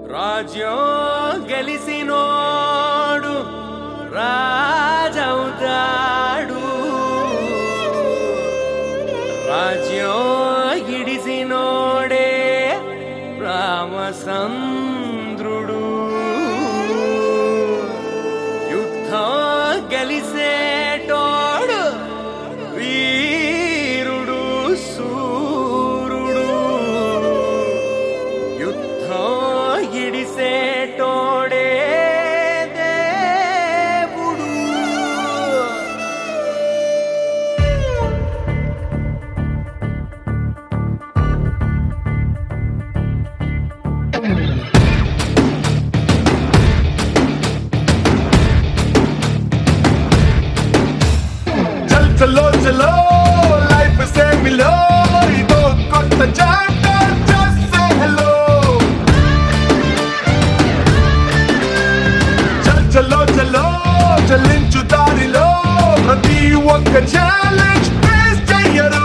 రాజ్యం గెలిసినోడు రాజవుతాడు రాజ్యం ఇడిసినోడే రామచంద్రుడు యుద్ధం గెలిసేటోడు వీరుడు సూరుడు యుద్ధం ఇడిసేటోడే దేవుడు చల్ చలో చలో లైఫ్ సేమిలో ఇదో కొత్త చాప్టర్ జస్ట్ సే హలో చల్ చలో చలో చలించు దారిలో ప్రతి ఒక్క ఛాలెంజ్ ఫేస్ చెయ్యరు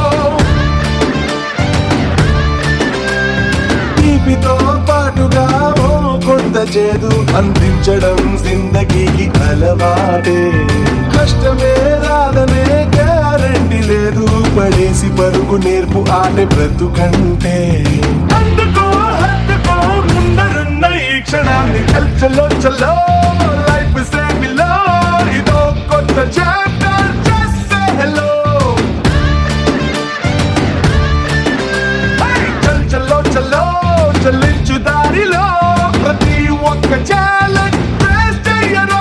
తీపితో పాటుగా ఓ కొంత చేదు అందించడం జిందగీకి అలవాటే కష్టమే రాదనే గ్యారంటీ లేదు పడేసి పరుగు నేర్పు ఆటే బ్రతుకంటే అందుకో హత్తుకో ముందరున్న ఈ క్షణాన్ని చల్లో చల్లో లైఫ్ సేమిలో ఇదో కొత్త చాప్టర్ జస్ట్ సే హలో చల్ చల్లో చల్లో చల్లించు దారిలో ప్రతి ఒక్క ఛాలెంజ్ ఫేస్ చెయ్యను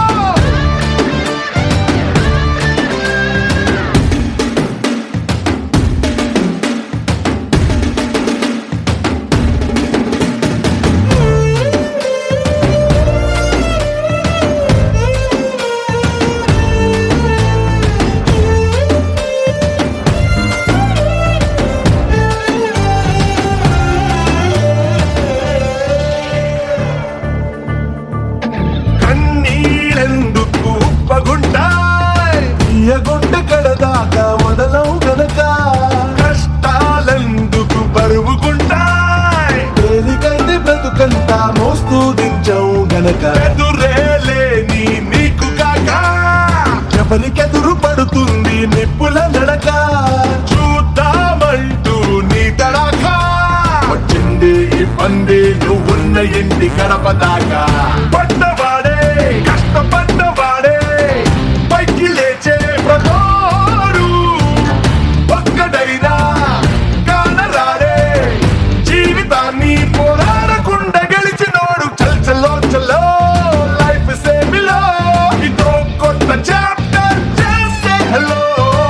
కన్నీళ్ళెందుకు ఉప్పగుంటాయ్ తీయగొండ కడదాకా మొదలవు గనక కష్టాలెందుకు బరువుకుంటాయ్ తేలికైతే బ్రతుకంతా మోస్తూ దించవు గనక ఎదురేలేని నీకు కాక ఎవరికెదురు పడుతుంది నిప్పుల నడక చూద్దామంటూ నీ తడాకా వచ్చింది ఈ పంది నువ్వున్న ఇంటి గడప దాకా పడ్డవాడే కష్టపడ్డవాడే పైకి లేచే ప్రతోడు ఒక్కడైనా కానరాడే జీవితాన్ని పోరాడకుండా గెలిచినోడు చల్ చల్లో చల్లో లైఫ్ సేమిలో ఇదో కొత్త చాప్టర్ చేసే హలో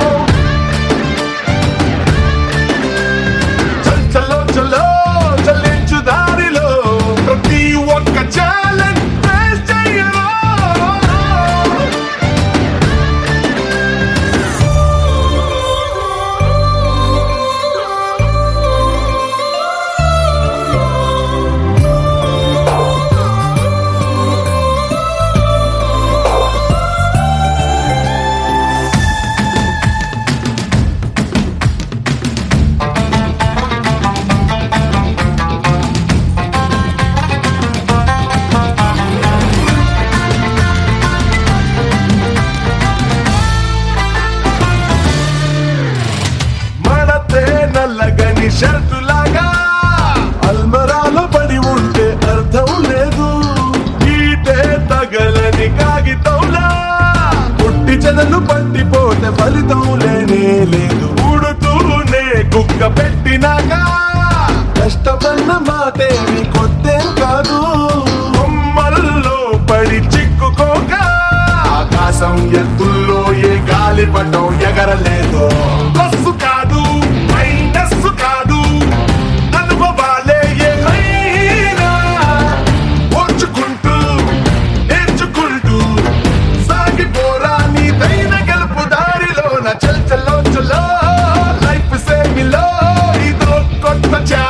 చల్ చల్లో చల్లో చల్లించు దారిలో ప్రతి ఒక్క ఛాలెంజ్ ఫేస్ చెయ్యను మనతే నల్లగని షర్టులాగా అల్మరాలో పడి ఉంటే అర్థం లేదు ఈటే తగలని కాగితంలా పుట్టి చెదలు పట్టిపోతే ఫలితం లేనే లేదు ఊడుతూనే కుక్క పెట్టినాక కష్టమన్న మాటేమి కొత్తేం కాదు కొమ్మల్లో పడి చిక్కుకోక ఆకాశం ఎత్తుల్లో ఏ గాలి పటం ఎగరలేదు ప్లస్ కాదు మైనస్ కాదు అనుభవాలే ఏమైనా ఓర్చుకుంటూ నేర్చుకుంటూ సాగిపోరా నీ దైన గెలుపు దారిలో నా చల్ చల్లో చల్లో లైఫ్ సేమిలో ఇదో కొత్త